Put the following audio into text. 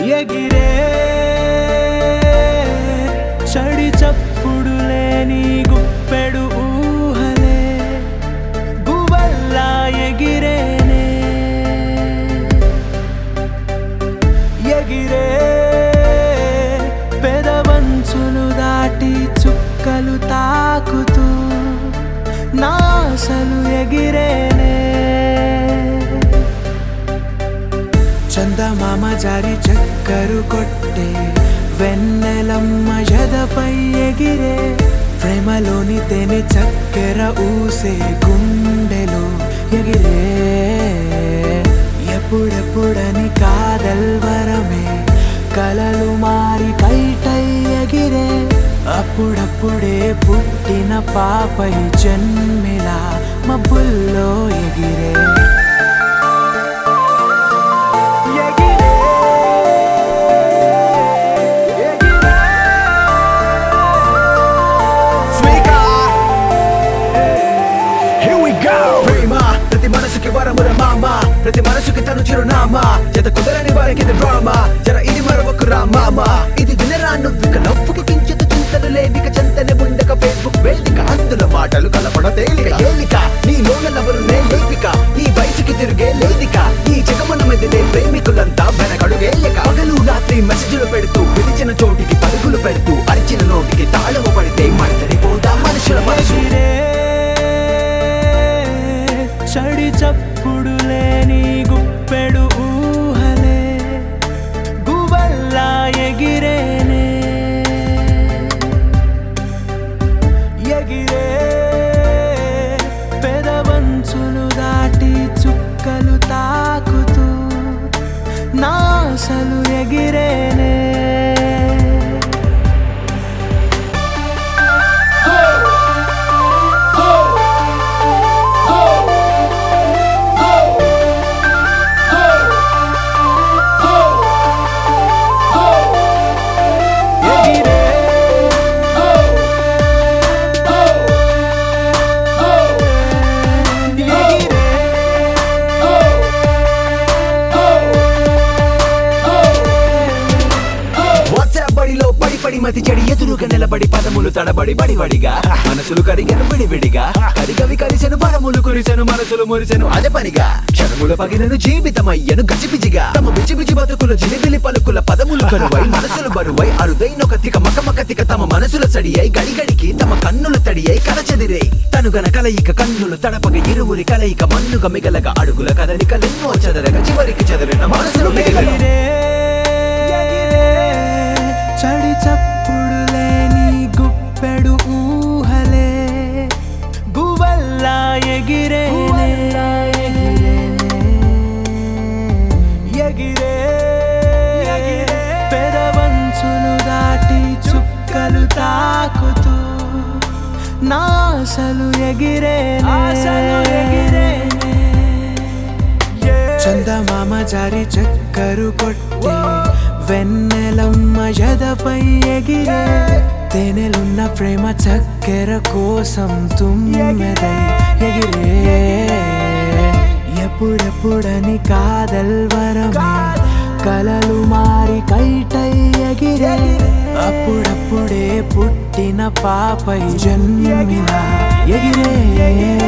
ఎగిరే చడి చప్పుడు లేని గుప్పెడు ఊహలే గువల్లా ఎగిరేనే ఎగిరే పెదవంచులు దాటి చుక్కలు తాకుతూ నాసలు ఎగిరేనే చందమామ జారి చక్కరు కొట్టే వెన్నెలమ్మ ఎదపై ఎగిరే ప్రేమలోని తేనె చక్కెర ఊసే గుండెలో ఎగిరే ఎప్పుడెప్పుడని కాదల్వరమే కలలు మారి కైటై ఎగిరే అప్పుడప్పుడే పుట్టిన పాపై జన్మిలా మబ్బుల్లో ఎగిరే ఎగిరే ఎగిరే Here we go ప్రేమ ప్రతి మనసుకి వరముల మామ ప్రతి మనసుకి తను చిరునామా జత కుదరని వారికి డ్రామా జర ఇది మరొక రామామ ఇది వినరా నువ్వు ఇక నవ్వుకి కించిత చింతలు లేవిక చెంతనే ఉండక ఫేస్బుక్ వేదిక అందులో మాటలు కలపడ తేలిక ఏలిక నీ లోనెవరు నే లేపిక నీ వయసుకి తిరిగే లేదిక ఈ జగమున మెదిలే ప్రేమికులంతా వెనకడుగేయక పగలు రాత్రి మెసేజ్లు పెడుతూ పిలిచిన చోటికి పరుగులు పెడుతూ అరిచిన నోటికి తాళము పడితే మడతడిపోదా మనుషుల మనసు ఎగిరే చడి చప్పుడు లేని గుప్పెడు ఊహలే గువల్లా ఎగిరేనే ఎగిరే పెదవంచులు దాటి చుక్కలు తాకుతూ నాసలు ఎగిరేనే ఎగిరే ఎగిరే వాట్సాప్ బడిలో పడి పడి మతి చెడి ఎదురుగా నిలబడి పదములు తడబడి బడి బడిగా మనసులు కరిగెను విడివిడిగా కరిగవి కలిసెను పరములు కురిసెను మనసులు మురిసెను అదే పనిగా క్షణముల పగినను జీవితమయ్యను గజిబిజిగా తమ బిచి బిచి బతుకుల జిలిబిలి పలుకుల పదములు కరువై మనసులు బరువై అరుదైనొక తిక మకమక తిక తమ మనసుల సడియై గడిగడికి తమ కన్నుల తడియై కలచెదిరే తనుగన కలయిక కన్నులు తడపగ ఇరువురి కలయిక మన్నుగ మిగలగ అడుగుల కదలికలెన్నో చెదరగ చివరికి చెదరిన మనసులు మిగిలిన ఎగిరే చడి చప్పుడు లేని గుప్పెడు ఊహలే గువల్లా ఎగిరే ఎగిరే పెదవంచులు దాటి చుక్కలు తాకుతూ నాసలు ఎగిరే చందమామ జారి చక్కరు కొట్టే వెన్నెలమ్మ ఎదపై ఎగిరే తేనెలున్న ప్రేమ చక్కెర కోసం తుమ్మెదై ఎగిరే ఎప్పుడెప్పుడని కాదల్వరమే కలలు మారి కైటై ఎగిరే అప్పుడప్పుడే పుట్టిన పాపై జన్మిలా ఎగిరే